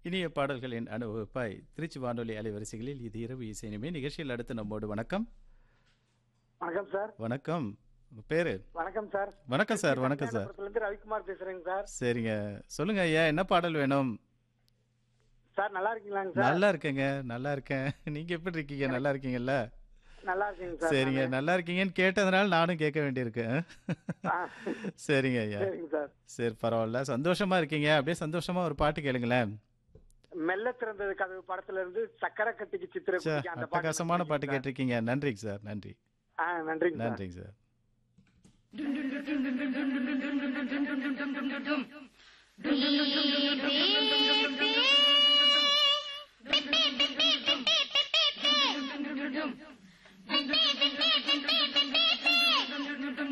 இனிய பாடல்களின் அனுபவிப்பாய் திருச்சி வானொலி அலைவரிசைகளில் இது இரவு இசைனிமே நிகழ்ச்சியில் அடுத்து நம்மோடு வணக்கம் வணக்கம் சார் வணக்கம் உங்க பேரு வணக்கம் சார் வணக்கம் சார் வணக்கம் சார் இருந்து ரவிக்குமார் பேசுறேங்க சார் சரிங்க சொல்லுங்க ஐயா என்ன பாடல் வேணும் சார் நல்லா இருக்கீங்களாங்க சார் நல்லா இருக்கேங்க நல்லா இருக்கேன் நீங்க எப்படி இருக்கீங்க நல்லா இருக்கீங்கல்ல நல்லா இருக்கீங்க சார் சரிங்க நல்லா இருக்கீங்கன்னு கேட்டதுனால நானும் கேட்க வேண்டியிருக்கு ஆ, சரிங்க ஐயா சரிங்க சார் சரி பரவாயில்ல சந்தோஷமா இருக்கீங்க அப்படியே சந்தோஷமா ஒரு பாட்டு கேளுங்களேன் மெல்ல திறந்தது கதவு படத்துல இருந்து சக்கரை கட்டிக்கு சித்திர சே, குட்டிக்கு அந்த பாட்டு அட்டகாசமான பாட்டு கேட்டிருக்கீங்க கேட்டிருக்கீங்க நன்றிங்க சார் நன்றி சார். ஆ நன்றிங்க சார் நன்றிங்க sir Dum dum dum dum dum dum dum dum dum dum dum dum dum dum